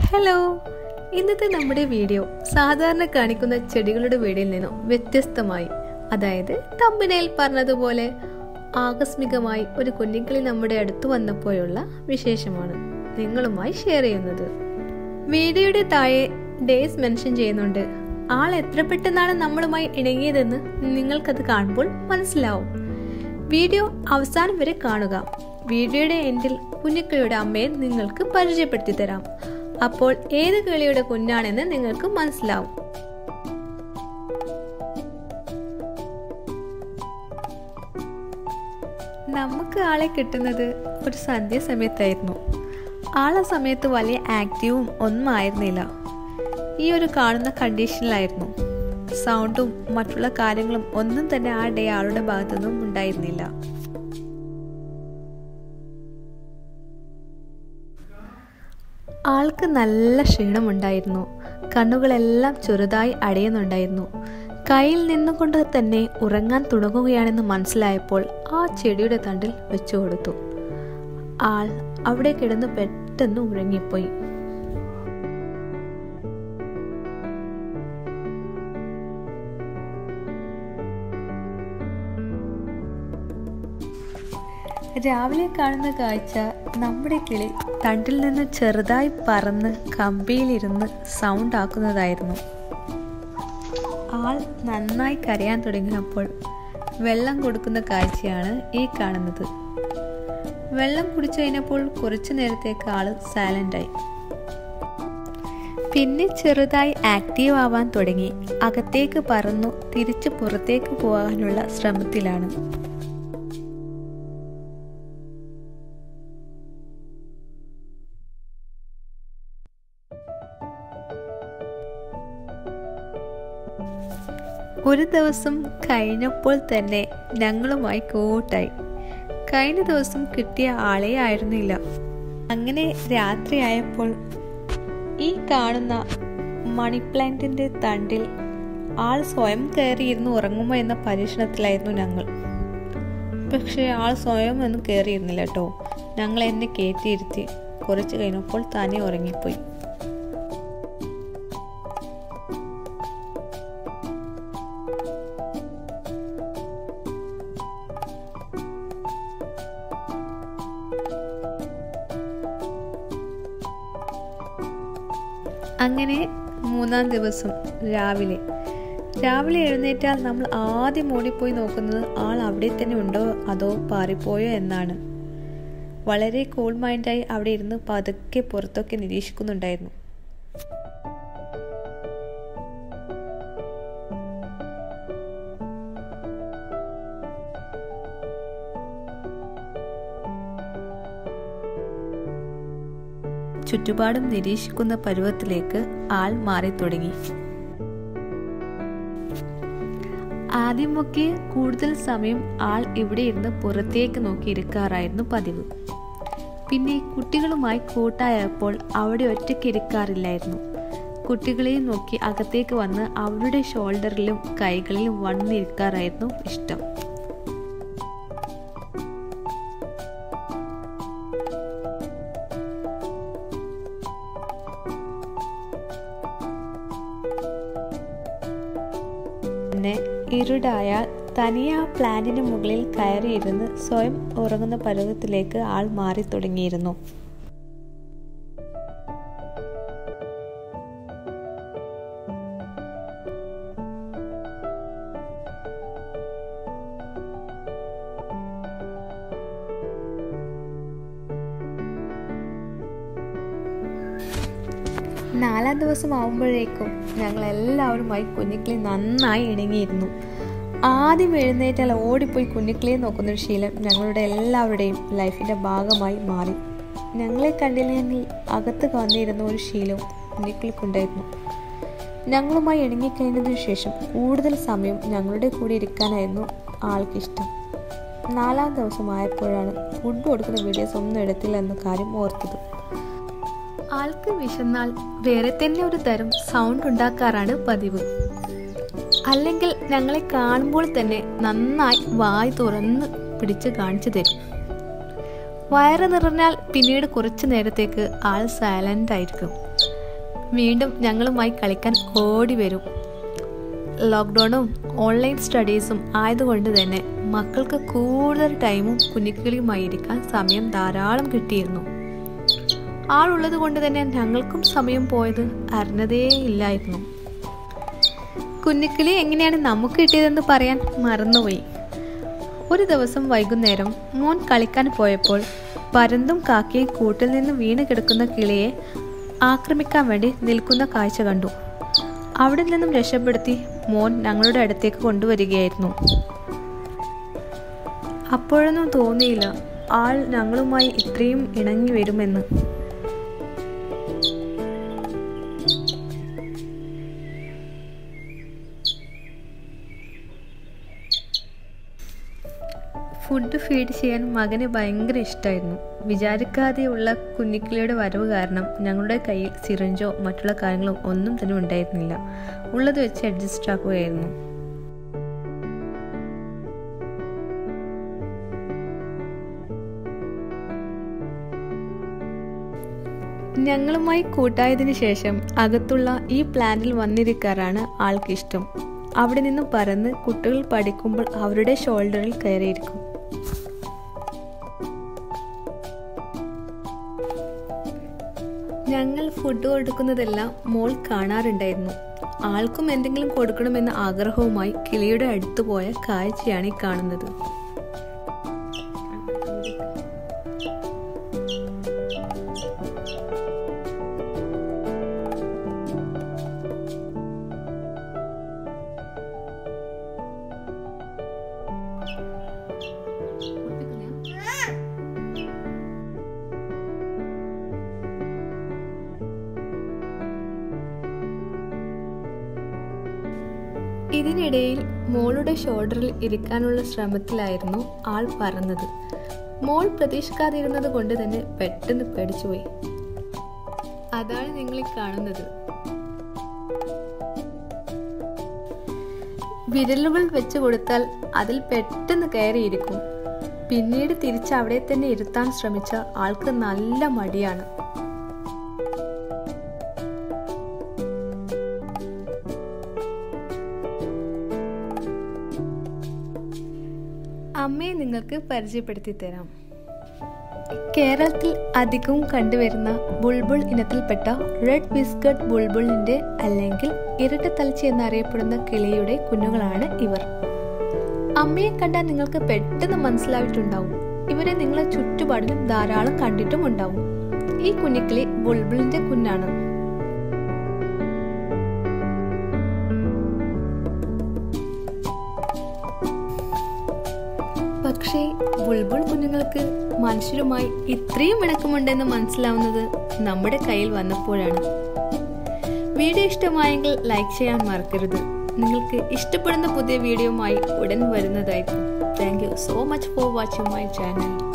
hello ഇന്നത്തെ നമ്മുടെ video സാധാരണ കാണിക്കുന്ന ചെടികളുടെ വീഡിയോയിൽ നിന്നും വ്യത്യസ്തമായി അതായത് തമ്പിനയിൽ പറഞ്ഞതുപോലെ ആകസ്മികമായി ഒരു കുഞ്ഞിക്കിളി നമ്മുടെ അടുത്ത് വന്നപ്പോഴുള്ള വിശേഷമാണ് നിങ്ങളുമായി ഷെയർ ചെയ്യുന്നത് വീഡിയോയുടെ താഴെ ഡേയ്സ് മെൻഷൻ ചെയ്യുന്നുണ്ട് ആൾ എത്ര പെട്ടെന്നാണ് നമ്മളുമായി ഇണങ്ങിയതെന്ന് നിങ്ങൾക്കത് കാണുമ്പോൾ മനസ്സിലാവും വീഡിയോ അവസാനം വരെ കാണുക വീഡിയോയുടെ എൻഡിൽ കുഞ്ഞിക്കിളിയുടെ അമ്മയെ നിങ്ങൾക്ക് പരിചയപ്പെടുത്തി തരാം അപ്പോൾ ഏത് കിളിയുടെ കുഞ്ഞാണെന്ന് നിങ്ങൾക്ക് മനസ്സിലാവും നമുക്ക് ആളെ കിട്ടുന്നത് ഒരു സന്ധ്യ സമയത്തായിരുന്നു ആളെ സമയത്ത് വലിയ ആക്റ്റീവും ഒന്നും ആയിരുന്നില്ല ഈ ഒരു കാണുന്ന കണ്ടീഷനിലായിരുന്നു സൗണ്ടും മറ്റുള്ള കാര്യങ്ങളും ഒന്നും തന്നെ ആ ഡേ ആളുടെ ഭാഗത്തുനിന്നും ഉണ്ടായിരുന്നില്ല ആൾക്ക് നല്ല ക്ഷീണമുണ്ടായിരുന്നു കണ്ണുകളെല്ലാം ചെറുതായി അടയുന്നുണ്ടായിരുന്നു കയ്യിൽ നിന്നുകൊണ്ട് തന്നെ ഉറങ്ങാൻ തുടങ്ങുകയാണെന്ന് മനസ്സിലായപ്പോൾ ആ ചെടിയുടെ തണ്ടിൽ വെച്ചു കൊടുത്തു ആൾ അവിടെ കിടന്ന് പെട്ടെന്ന് ഉറങ്ങിപ്പോയി രാവിലെ കാണുന്ന കാഴ്ച നമ്മുടെ കിളി തണ്ടിൽ നിന്ന് ചെറുതായി പറന്ന് കമ്പിയിലിരുന്ന് സൗണ്ട് ആക്കുന്നതായിരുന്നു ആൾ നന്നായി കരയാൻ തുടങ്ങിയപ്പോൾ വെള്ളം കൊടുക്കുന്ന കാഴ്ചയാണ് ഈ കാണുന്നത് വെള്ളം കുടിച്ചു കഴിഞ്ഞപ്പോൾ കുറച്ചു നേരത്തേക്ക് ആള് സൈലൻ്റായി പിന്നെ ചെറുതായി ആക്റ്റീവ് ആവാൻ തുടങ്ങി അകത്തേക്ക് പറന്നു തിരിച്ച് പുറത്തേക്ക് പോകാനുള്ള ശ്രമത്തിലാണ് ഒരു ദിവസം കഴിഞ്ഞപ്പോൾ തന്നെ ഞങ്ങളുമായി കൂട്ടായി കഴിഞ്ഞ ദിവസം കിട്ടിയ ആളെ ആയിരുന്നില്ല അങ്ങനെ രാത്രിയായപ്പോൾ ഈ കാണുന്ന മണി പ്ലാന്റിന്റെ തണ്ടിൽ ആൾ സ്വയം കയറിയിരുന്ന് ഉറങ്ങുമോ എന്ന പരീക്ഷണത്തിലായിരുന്നു ഞങ്ങൾ പക്ഷേ ആൾ സ്വയം ഒന്നും കയറിയിരുന്നില്ല കേട്ടോ ഞങ്ങൾ എന്നെ കയറ്റിയിരുത്തി കുറച്ച് കഴിഞ്ഞപ്പോൾ തന്നെ ഉറങ്ങിപ്പോയി അങ്ങനെ മൂന്നാം ദിവസം രാവിലെ രാവിലെ എഴുന്നേറ്റാൽ നമ്മൾ ആദ്യം ഓടിപ്പോയി നോക്കുന്നത് ആൾ അവിടെ തന്നെ ഉണ്ടോ അതോ പാറിപ്പോയോ എന്നാണ് വളരെ കൂൾ മൈൻഡായി അവിടെ ഇരുന്ന് പതുക്കെ പുറത്തൊക്കെ നിരീക്ഷിക്കുന്നുണ്ടായിരുന്നു ചുറ്റുപാടും നിരീക്ഷിക്കുന്ന പരുവത്തിലേക്ക് ആൾ മാറി തുടങ്ങി ആദ്യമൊക്കെ കൂടുതൽ സമയം ആൾ ഇവിടെ ഇരുന്ന് പുറത്തേക്ക് നോക്കി ഇരിക്കാറായിരുന്നു പതിവ് പിന്നെ കുട്ടികളുമായി കൂട്ടായപ്പോൾ അവിടെ ഒറ്റയ്ക്ക് ഇരിക്കാറില്ലായിരുന്നു കുട്ടികളെയും നോക്കി അകത്തേക്ക് വന്ന് അവരുടെ ഷോൾഡറിലും കൈകളിലും വന്നിരിക്കാറായിരുന്നു ഇഷ്ടം പിന്നെ ഇരുടായാൽ തനിയെ ആ പ്ലാന്റിന് മുകളിൽ കയറിയിരുന്ന് സ്വയം ഉറങ്ങുന്ന പരുവത്തിലേക്ക് ആൾ മാറി തുടങ്ങിയിരുന്നു നാലാം ദിവസം ആവുമ്പോഴേക്കും ഞങ്ങൾ എല്ലാവരുമായി കുഞ്ഞിക്കിളി നന്നായി ഇണങ്ങിയിരുന്നു ആദ്യം എഴുന്നേറ്റാൽ ഓടിപ്പോയി കുഞ്ഞിക്കിളിയെ നോക്കുന്നൊരു ശീലം ഞങ്ങളുടെ എല്ലാവരുടെയും ലൈഫിൻ്റെ ഭാഗമായി മാറി ഞങ്ങളെ കണ്ടില്ലെങ്കിൽ അകത്ത് വന്നിരുന്ന ഒരു ശീലവും കുഞ്ഞിക്കിളിക്കുണ്ടായിരുന്നു ഞങ്ങളുമായി ഇണങ്ങിക്കഴിഞ്ഞതിനു ശേഷം കൂടുതൽ സമയം ഞങ്ങളുടെ കൂടെ ഇരിക്കാനായിരുന്നു ആൾക്കിഷ്ടം നാലാം ദിവസമായപ്പോഴാണ് ഫുഡ് കൊടുക്കുന്ന വീഡിയോസ് ഒന്നും എടുത്തില്ല എന്ന കാര്യം ഓർത്തത് ആൾക്ക് വിശന്നാൽ വേറെ തന്നെ ഒരു തരം സൗണ്ട് ഉണ്ടാക്കാറാണ് പതിവ് അല്ലെങ്കിൽ ഞങ്ങളെ കാണുമ്പോൾ തന്നെ നന്നായി വായ് തുറന്ന് പിടിച്ച് കാണിച്ചു തരും വയറ് നിറഞ്ഞാൽ പിന്നീട് കുറച്ചു നേരത്തേക്ക് ആൾ സൈലൻ്റ് ആയിരിക്കും വീണ്ടും ഞങ്ങളുമായി കളിക്കാൻ ഓടി വരും ലോക്ക്ഡൗണും ഓൺലൈൻ സ്റ്റഡീസും ആയതുകൊണ്ട് തന്നെ മക്കൾക്ക് കൂടുതൽ ടൈമും കുഞ്ഞിക്കിളിയുമായി ഇരിക്കാൻ സമയം ധാരാളം കിട്ടിയിരുന്നു ആളുള്ളത് കൊണ്ട് തന്നെ ഞങ്ങൾക്കും സമയം പോയത് അറിഞ്ഞതേ ഇല്ലായിരുന്നു കുഞ്ഞിക്കിളി എങ്ങനെയാണ് നമുക്ക് കിട്ടിയതെന്ന് പറയാൻ മറന്നുപോയി ഒരു ദിവസം വൈകുന്നേരം മോൻ കളിക്കാൻ പോയപ്പോൾ പരന്തും കാക്കയും കൂട്ടിൽ നിന്ന് വീണ് കിടക്കുന്ന കിളിയെ ആക്രമിക്കാൻ വേണ്ടി നിൽക്കുന്ന കാഴ്ച കണ്ടു അവിടെ നിന്നും രക്ഷപ്പെടുത്തി മോൻ ഞങ്ങളുടെ അടുത്തേക്ക് കൊണ്ടുവരികയായിരുന്നു അപ്പോഴൊന്നും തോന്നിയില്ല ആൾ ഞങ്ങളുമായി ഇത്രയും ഇണങ്ങി വരുമെന്ന് ഫുഡ് ഫീഡ് ചെയ്യാൻ മകന് ഭയങ്കര ഇഷ്ടമായിരുന്നു വിചാരിക്കാതെയുള്ള കുഞ്ഞിക്കിളിയുടെ വരവ് കാരണം ഞങ്ങളുടെ കയ്യിൽ സിറിഞ്ചോ മറ്റുള്ള കാര്യങ്ങളോ ഒന്നും തന്നെ ഉണ്ടായിരുന്നില്ല ഉള്ളത് വെച്ച് അഡ്ജസ്റ്റ് ആക്കുകയായിരുന്നു ഞങ്ങളുമായി കൂട്ടായതിനു ശേഷം അകത്തുള്ള ഈ പ്ലാന്റിൽ വന്നിരിക്കാറാണ് ആൾക്കിഷ്ടം അവിടെ നിന്നും പറന്ന് കുട്ടികൾ പഠിക്കുമ്പോൾ അവരുടെ ഷോൾഡറിൽ കയറിയിരിക്കും ഞങ്ങൾ ഫുഡ് കൊടുക്കുന്നതെല്ലാം മോൾ കാണാറുണ്ടായിരുന്നു ആൾക്കും എന്തെങ്കിലും കൊടുക്കണമെന്ന ആഗ്രഹവുമായി കിളിയുടെ അടുത്ത് പോയ കാഴ്ചയാണ് ഈ കാണുന്നത് ഇതിനിടയിൽ മോളുടെ ഷോൾഡറിൽ ഇരിക്കാനുള്ള ശ്രമത്തിലായിരുന്നു ആൾ പറന്നത് മോൾ പ്രതീക്ഷിക്കാതിരുന്നത് കൊണ്ട് തന്നെ പെട്ടെന്ന് പേടിച്ചുപോയി അതാണ് നിങ്ങൾ കാണുന്നത് വിരലുകൾ വെച്ച് കൊടുത്താൽ അതിൽ പെട്ടെന്ന് കയറിയിരിക്കും പിന്നീട് തിരിച്ച് അവിടെ തന്നെ ഇരുത്താൻ ശ്രമിച്ച ആൾക്ക് നല്ല മടിയാണ് അമ്മയെ നിങ്ങൾക്ക് പരിചയപ്പെടുത്തി തരാം കേരളത്തിൽ അധികവും കണ്ടുവരുന്ന ബുൾബുൾ ഇനത്തിൽപ്പെട്ട റെഡ് ബിസ്ക്കറ്റ് ബുൾബുളിന്റെ അല്ലെങ്കിൽ ഇരട്ടത്തലച്ചി എന്നറിയപ്പെടുന്ന കിളിയുടെ കുഞ്ഞുങ്ങളാണ് ഇവർ അമ്മയെ കണ്ടാൽ നിങ്ങൾക്ക് പെട്ടെന്ന് മനസ്സിലായിട്ടുണ്ടാവും ഇവരെ നിങ്ങളെ ചുറ്റുപാടിലും ധാരാളം കണ്ടിട്ടും ഉണ്ടാവും ഈ കുഞ്ഞിക്കിളി ബുൾബുളിന്റെ കുഞ്ഞാണ് പക്ഷേ ബുൾബുൾ കുഞ്ഞുങ്ങൾക്ക് മനുഷ്യരുമായി ഇത്രയും ഇണക്കമുണ്ടെന്ന് മനസ്സിലാവുന്നത് നമ്മുടെ കയ്യിൽ വന്നപ്പോഴാണ് വീഡിയോ ഇഷ്ടമായെങ്കിൽ ലൈക്ക് ചെയ്യാൻ മറക്കരുത് നിങ്ങൾക്ക് ഇഷ്ടപ്പെടുന്ന പുതിയ വീഡിയോയുമായി ഉടൻ വരുന്നതായിരിക്കും thank you so much for watching my channel